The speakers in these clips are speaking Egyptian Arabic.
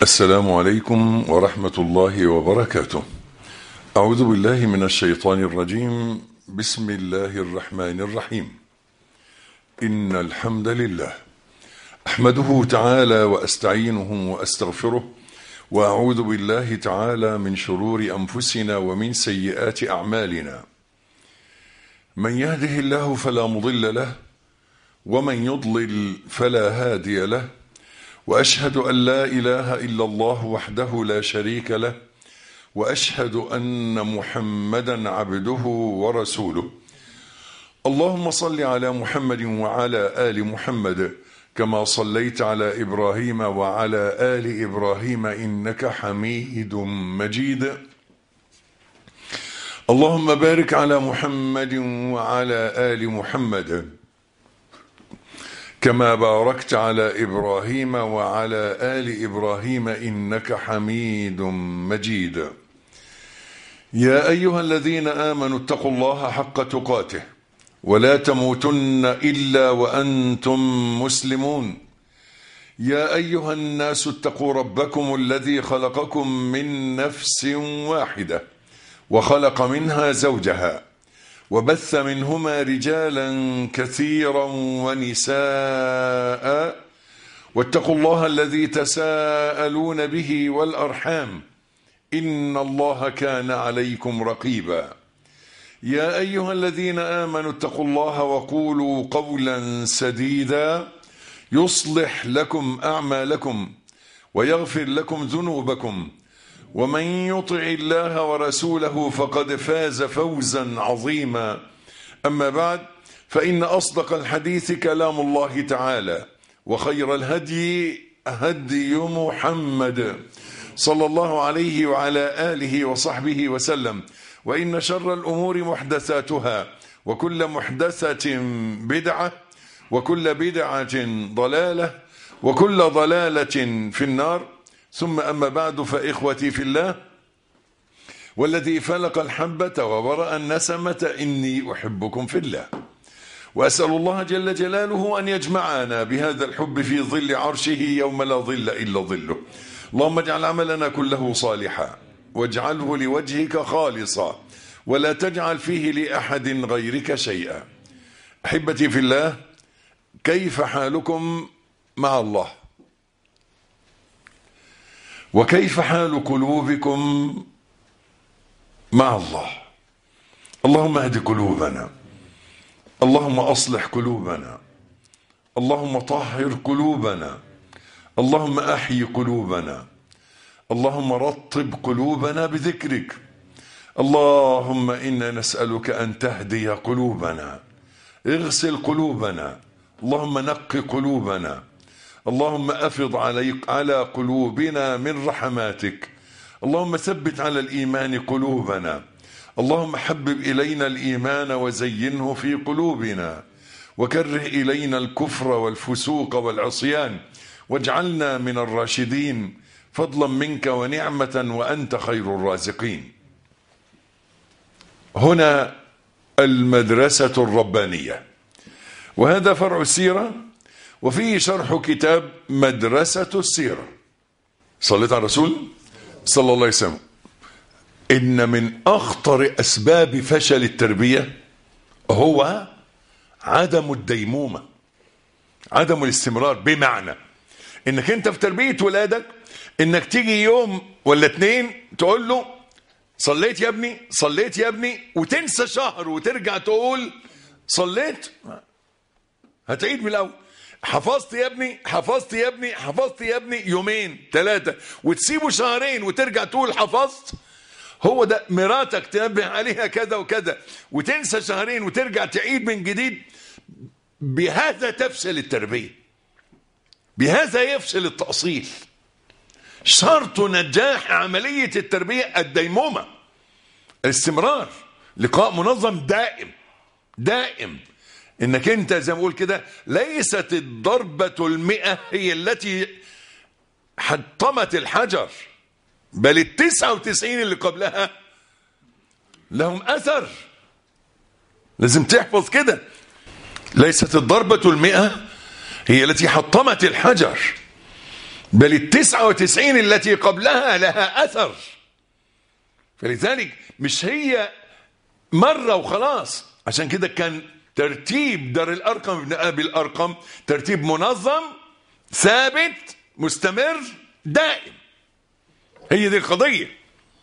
السلام عليكم ورحمة الله وبركاته. أعوذ بالله من الشيطان الرجيم، بسم الله الرحمن الرحيم. إن الحمد لله أحمده تعالى وأستعينه وأستغفره وأعوذ بالله تعالى من شرور أنفسنا ومن سيئات أعمالنا. من يهده الله فلا مضل له ومن يضلل فلا هادي له. واشهد ان لا اله الا الله وحده لا شريك له واشهد ان محمدا عبده ورسوله اللهم صل على محمد وعلى ال محمد كما صليت على ابراهيم وعلى ال ابراهيم انك حميد مجيد اللهم بارك على محمد وعلى ال محمد كما باركت على ابراهيم وعلى ال ابراهيم انك حميد مجيد يا ايها الذين امنوا اتقوا الله حق تقاته ولا تموتن الا وانتم مسلمون يا ايها الناس اتقوا ربكم الذي خلقكم من نفس واحده وخلق منها زوجها وبث منهما رجالا كثيرا ونساء واتقوا الله الذي تساءلون به والارحام ان الله كان عليكم رقيبا يا ايها الذين امنوا اتقوا الله وقولوا قولا سديدا يصلح لكم اعمالكم ويغفر لكم ذنوبكم ومن يطع الله ورسوله فقد فاز فوزا عظيما اما بعد فان اصدق الحديث كلام الله تعالى وخير الهدي هدي محمد صلى الله عليه وعلى اله وصحبه وسلم وان شر الامور محدثاتها وكل محدثه بدعه وكل بدعه ضلاله وكل ضلاله في النار ثم أما بعد فإخوتي في الله والذي فلق الحبة وبرأ النسمة إني أحبكم في الله وأسأل الله جل جلاله أن يجمعنا بهذا الحب في ظل عرشه يوم لا ظل إلا ظله اللهم اجعل عملنا كله صالحا واجعله لوجهك خالصا ولا تجعل فيه لأحد غيرك شيئا أحبتي في الله كيف حالكم مع الله وكيف حال قلوبكم مع الله اللهم اهد قلوبنا اللهم اصلح قلوبنا اللهم طهر قلوبنا اللهم احي قلوبنا اللهم رطب قلوبنا بذكرك اللهم انا نسالك ان تهدي قلوبنا اغسل قلوبنا اللهم نق قلوبنا اللهم افض علي على قلوبنا من رحماتك اللهم ثبت على الايمان قلوبنا اللهم حبب الينا الايمان وزينه في قلوبنا وكره الينا الكفر والفسوق والعصيان واجعلنا من الراشدين فضلا منك ونعمه وانت خير الرازقين هنا المدرسه الربانيه وهذا فرع السيره وفيه شرح كتاب مدرسة السيرة صليت على الرسول صلى الله عليه وسلم إن من أخطر أسباب فشل التربية هو عدم الديمومة عدم الاستمرار بمعنى إنك أنت في تربية ولادك إنك تيجي يوم ولا اتنين تقول له صليت يا ابني صليت يا ابني وتنسى شهر وترجع تقول صليت هتعيد من الأول حفظت يا ابني حفظت يا ابني حفظت يا ابني يومين ثلاثة وتسيبه شهرين وترجع تقول حفظت هو ده مراتك تنبه عليها كذا وكذا وتنسى شهرين وترجع تعيد من جديد بهذا تفشل التربية بهذا يفشل التأصيل شرط نجاح عملية التربية الديمومة الاستمرار لقاء منظم دائم دائم انك انت زي ما بقول كده ليست الضربة المئة هي التي حطمت الحجر بل التسعة وتسعين اللي قبلها لهم اثر لازم تحفظ كده ليست الضربة المئة هي التي حطمت الحجر بل التسعة وتسعين التي قبلها لها أثر فلذلك مش هي مرة وخلاص عشان كده كان ترتيب دار الأرقم ابن أبي الأرقم ترتيب منظم ثابت مستمر دائم هي دي القضية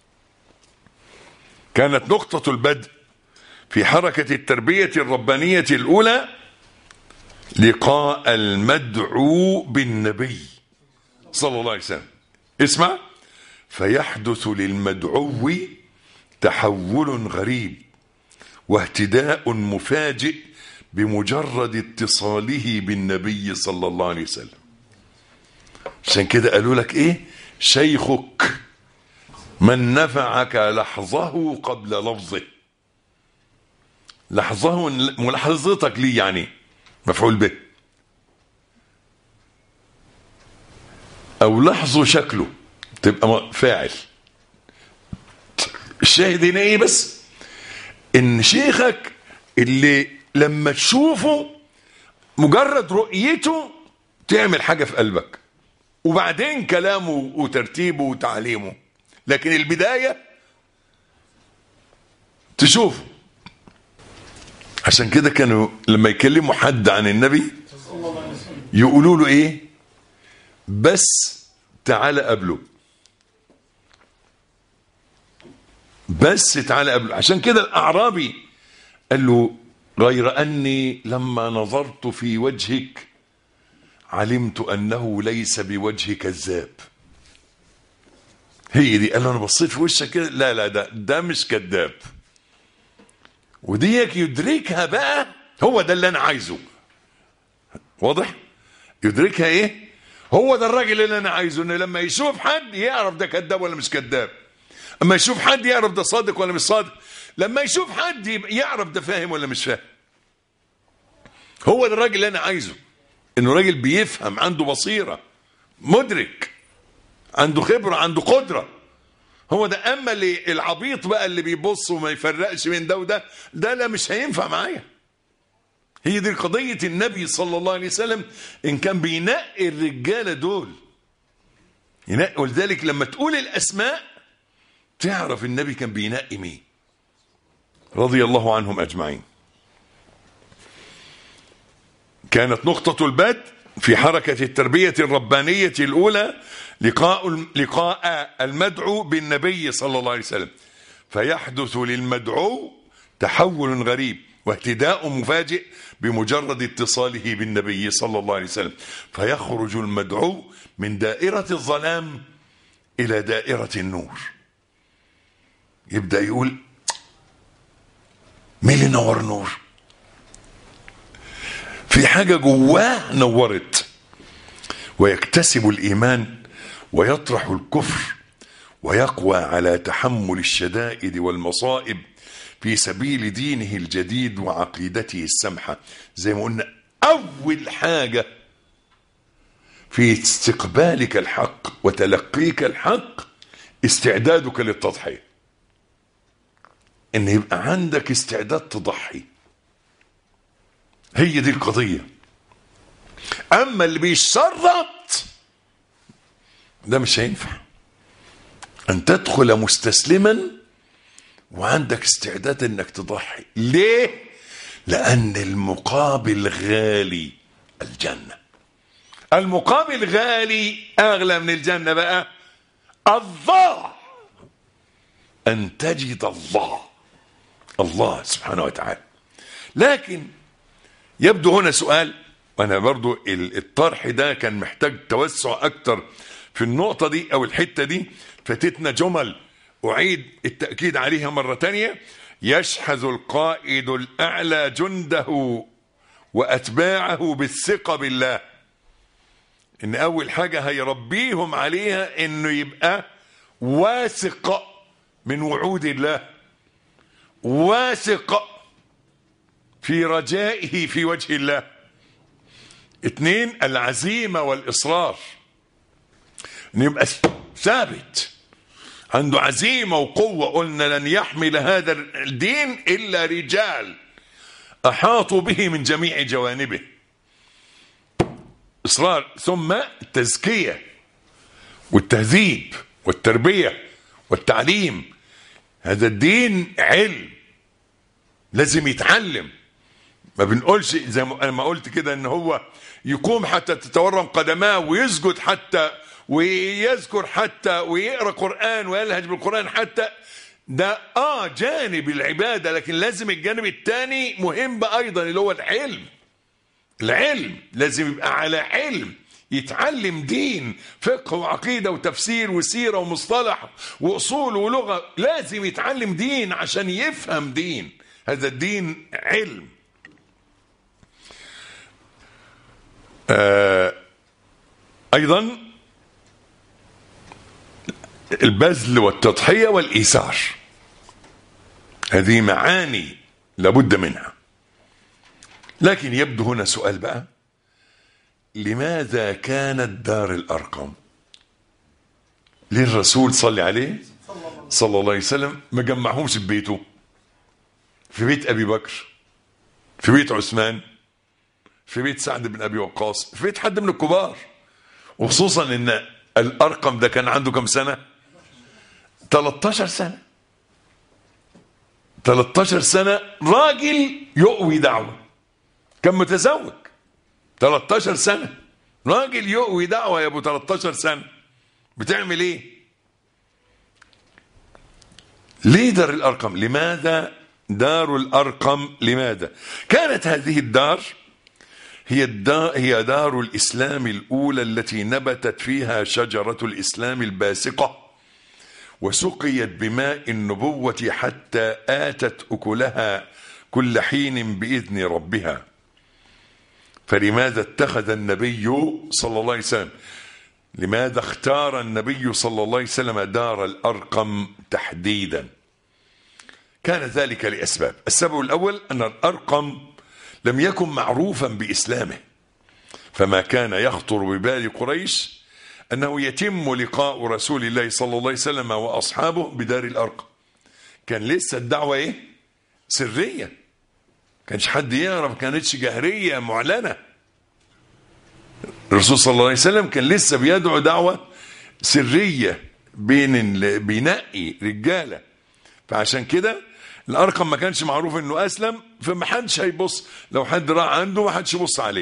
كانت نقطة البدء في حركة التربية الربانية الأولى لقاء المدعو بالنبي صلى الله عليه وسلم اسمع فيحدث للمدعو تحول غريب واهتداء مفاجئ بمجرد اتصاله بالنبي صلى الله عليه وسلم عشان كده قالوا لك ايه شيخك من نفعك لحظه قبل لفظه لحظه ملاحظتك ليه يعني مفعول به او لحظه شكله تبقى فاعل الشاهد هنا ايه بس ان شيخك اللي لما تشوفه مجرد رؤيته تعمل حاجة في قلبك وبعدين كلامه وترتيبه وتعليمه لكن البداية تشوفه عشان كده كانوا لما يكلموا حد عن النبي يقولوا له ايه بس تعالى قبله بس تعالى قبله عشان كده الاعرابي قال له غير اني لما نظرت في وجهك علمت انه ليس بوجه كذاب هي دي قال له انا بصيت في وشك كده لا لا ده ده مش كذاب وديك يدركها بقى هو ده اللي انا عايزه واضح يدركها ايه هو ده الراجل اللي انا عايزه ان لما يشوف حد يعرف ده كذاب ولا مش كذاب اما يشوف حد يعرف ده صادق ولا مش صادق لما يشوف حد يعرف ده فاهم ولا مش فاهم هو ده الراجل اللي انا عايزه انه راجل بيفهم عنده بصيره مدرك عنده خبره عنده قدره هو ده اما اللي العبيط بقى اللي بيبص وما يفرقش بين ده وده ده لا مش هينفع معايا هي دي قضية النبي صلى الله عليه وسلم إن كان بينقي الرجالة دول ينقي ولذلك لما تقول الأسماء تعرف النبي كان بينقي مين رضي الله عنهم أجمعين كانت نقطة البدء في حركة التربية الربانية الأولى لقاء لقاء المدعو بالنبي صلى الله عليه وسلم فيحدث للمدعو تحول غريب واهتداء مفاجئ بمجرد اتصاله بالنبي صلى الله عليه وسلم فيخرج المدعو من دائرة الظلام إلى دائرة النور يبدأ يقول مين اللي نور نور في حاجة جواه نورت ويكتسب الإيمان ويطرح الكفر ويقوى على تحمل الشدائد والمصائب في سبيل دينه الجديد وعقيدته السمحة زي ما قلنا أول حاجة في استقبالك الحق وتلقيك الحق استعدادك للتضحية ان يبقى عندك استعداد تضحي هي دي القضية اما اللي بيشرط ده مش هينفع ان تدخل مستسلما وعندك استعداد انك تضحي ليه لان المقابل غالي الجنة المقابل غالي اغلى من الجنة بقى الله ان تجد الله الله سبحانه وتعالى لكن يبدو هنا سؤال وانا برضو الطرح ده كان محتاج توسع اكتر في النقطة دي او الحتة دي فاتتنا جمل اعيد التأكيد عليها مرة تانية يشحذ القائد الاعلى جنده واتباعه بالثقة بالله ان اول حاجة هيربيهم عليها انه يبقى واثق من وعود الله واثق في رجائه في وجه الله اثنين العزيمة والإصرار ان يبقى ثابت عنده عزيمة وقوة قلنا لن يحمل هذا الدين إلا رجال أحاطوا به من جميع جوانبه إصرار ثم تزكية والتهذيب والتربية والتعليم هذا الدين علم لازم يتعلم ما بنقولش زي ما انا ما قلت كده ان هو يقوم حتى تتورم قدماه ويسجد حتى ويذكر حتى ويقرا قران ويلهج بالقران حتى ده اه جانب العباده لكن لازم الجانب الثاني مهم ايضا اللي هو العلم العلم لازم يبقى على علم يتعلم دين فقه وعقيدة وتفسير وسيرة ومصطلح وأصول ولغة لازم يتعلم دين عشان يفهم دين هذا الدين علم آه أيضا البذل والتضحية والإيثار هذه معاني لابد منها لكن يبدو هنا سؤال بقى لماذا كانت دار الأرقم ليه الرسول صلى عليه صلى الله عليه وسلم ما جمعهمش في بيته في بيت أبي بكر في بيت عثمان في بيت سعد بن أبي وقاص في بيت حد من الكبار وخصوصا ان الأرقم ده كان عنده كم سنة 13 سنة 13 سنة راجل يؤوي دعوة كان متزوج 13 سنة راجل يؤوي دعوة يا ابو 13 سنة بتعمل ايه ليه دار الارقم لماذا دار الارقم لماذا كانت هذه الدار هي الدار هي دار الاسلام الاولى التي نبتت فيها شجرة الاسلام الباسقة وسقيت بماء النبوة حتى آتت أكلها كل حين بإذن ربها فلماذا اتخذ النبي صلى الله عليه وسلم لماذا اختار النبي صلى الله عليه وسلم دار الأرقم تحديدا كان ذلك لأسباب السبب الأول أن الأرقم لم يكن معروفا بإسلامه فما كان يخطر ببال قريش أنه يتم لقاء رسول الله صلى الله عليه وسلم وأصحابه بدار الأرقم كان لسه الدعوة إيه؟ سرية كانش حد يعرف كانتش جهرية معلنة الرسول صلى الله عليه وسلم كان لسه بيدعو دعوة سرية بين ال... بينقي رجالة فعشان كده الأرقم ما كانش معروف إنه أسلم فما حدش هيبص لو حد راح عنده ما حدش يبص عليه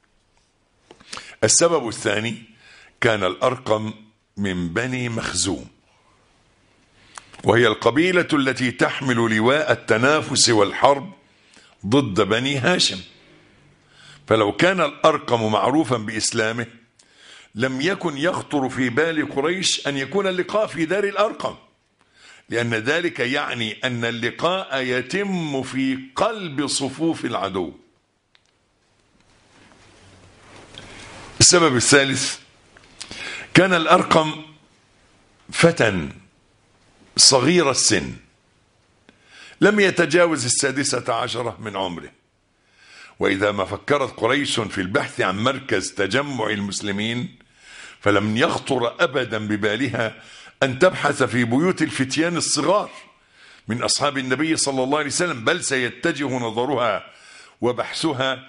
السبب الثاني كان الأرقم من بني مخزوم وهي القبيلة التي تحمل لواء التنافس والحرب ضد بني هاشم فلو كان الأرقم معروفا بإسلامه لم يكن يخطر في بال قريش أن يكون اللقاء في دار الأرقم لأن ذلك يعني أن اللقاء يتم في قلب صفوف العدو السبب الثالث كان الأرقم فتى صغير السن لم يتجاوز السادسة عشرة من عمره وإذا ما فكرت قريش في البحث عن مركز تجمع المسلمين فلم يخطر أبدا ببالها أن تبحث في بيوت الفتيان الصغار من أصحاب النبي صلى الله عليه وسلم بل سيتجه نظرها وبحثها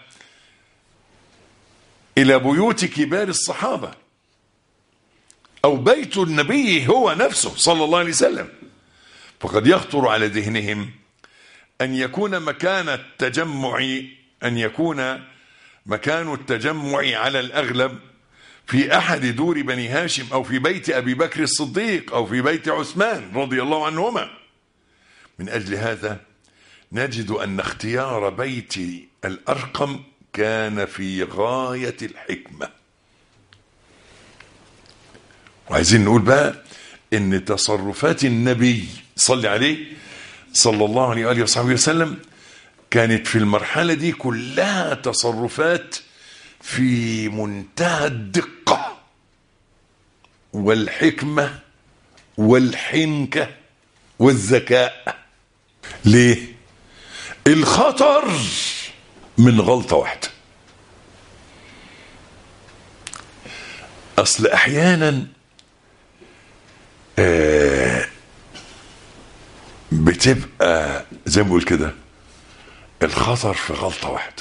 إلى بيوت كبار الصحابة أو بيت النبي هو نفسه صلى الله عليه وسلم فقد يخطر على ذهنهم أن يكون مكان التجمع أن يكون مكان التجمع على الأغلب في أحد دور بني هاشم أو في بيت أبي بكر الصديق أو في بيت عثمان رضي الله عنهما من أجل هذا نجد أن اختيار بيت الأرقم كان في غاية الحكمة وعايزين نقول بقى ان تصرفات النبي صلى عليه صلى الله عليه وآله وصحبه وسلم كانت في المرحلة دي كلها تصرفات في منتهى الدقة والحكمة والحنكة والذكاء ليه الخطر من غلطة واحدة أصل أحيانا آه بتبقى زي ما بقول كده الخطر في غلطة واحدة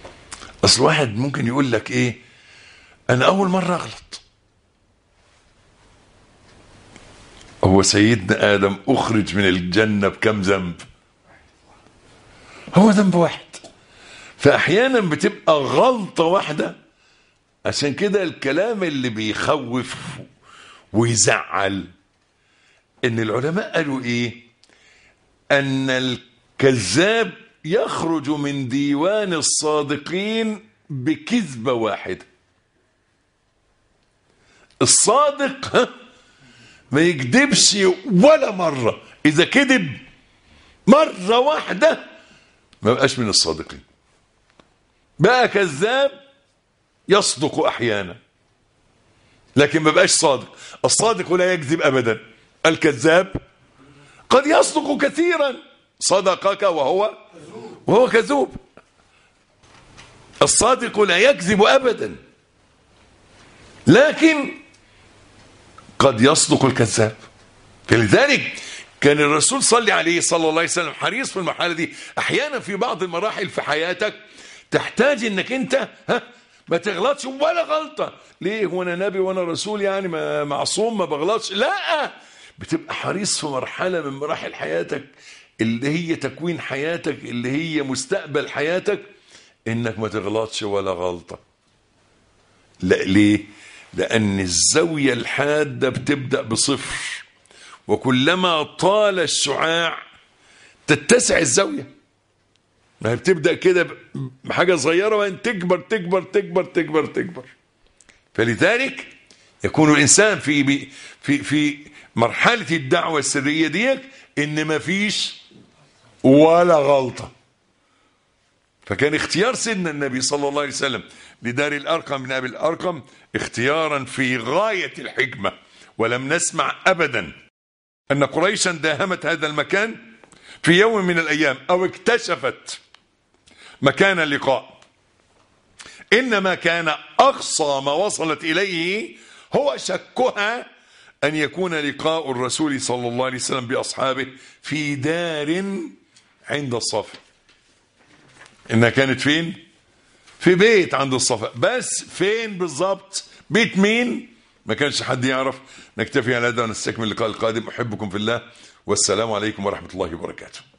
أصل واحد ممكن يقول لك إيه أنا أول مرة أغلط هو سيدنا آدم أخرج من الجنة بكم ذنب هو ذنب واحد فأحيانا بتبقى غلطة واحدة عشان كده الكلام اللي بيخوف ويزعل ان العلماء قالوا ايه ان الكذاب يخرج من ديوان الصادقين بكذبة واحدة الصادق ها ما يكذبش ولا مرة إذا كذب مرة واحدة ما بقاش من الصادقين بقى كذاب يصدق أحيانا لكن ما بقاش صادق الصادق لا يكذب أبدا الكذاب قد يصدق كثيرا صدقك وهو وهو كذوب الصادق لا يكذب أبدا لكن قد يصدق الكذاب فلذلك كان الرسول صلى عليه صلى الله عليه وسلم حريص في المرحلة دي أحيانا في بعض المراحل في حياتك تحتاج انك انت ها ما تغلطش ولا غلطة ليه هو انا نبي وانا رسول يعني ما معصوم ما بغلطش لا بتبقى حريص في مرحلة من مراحل حياتك اللي هي تكوين حياتك اللي هي مستقبل حياتك انك ما تغلطش ولا غلطة لا ليه لان الزاوية الحادة بتبدأ بصفر وكلما طال الشعاع تتسع الزاوية ما هي بتبدأ كده بحاجة صغيرة وان تكبر تكبر تكبر تكبر تكبر فلذلك يكون الإنسان في في في مرحلة الدعوة السرية ديك إن ما فيش ولا غلطة فكان اختيار سيدنا النبي صلى الله عليه وسلم لدار الأرقم من أبي الأرقم اختيارا في غاية الحكمة ولم نسمع أبدا أن قريشا داهمت هذا المكان في يوم من الأيام أو اكتشفت مكان اللقاء إنما كان أقصى ما وصلت إليه هو شكها أن يكون لقاء الرسول صلى الله عليه وسلم بأصحابه في دار عند الصفا إنها كانت فين؟ في بيت عند الصفا بس فين بالظبط؟ بيت مين؟ ما كانش حد يعرف نكتفي على هذا ونستكمل اللقاء القادم أحبكم في الله والسلام عليكم ورحمة الله وبركاته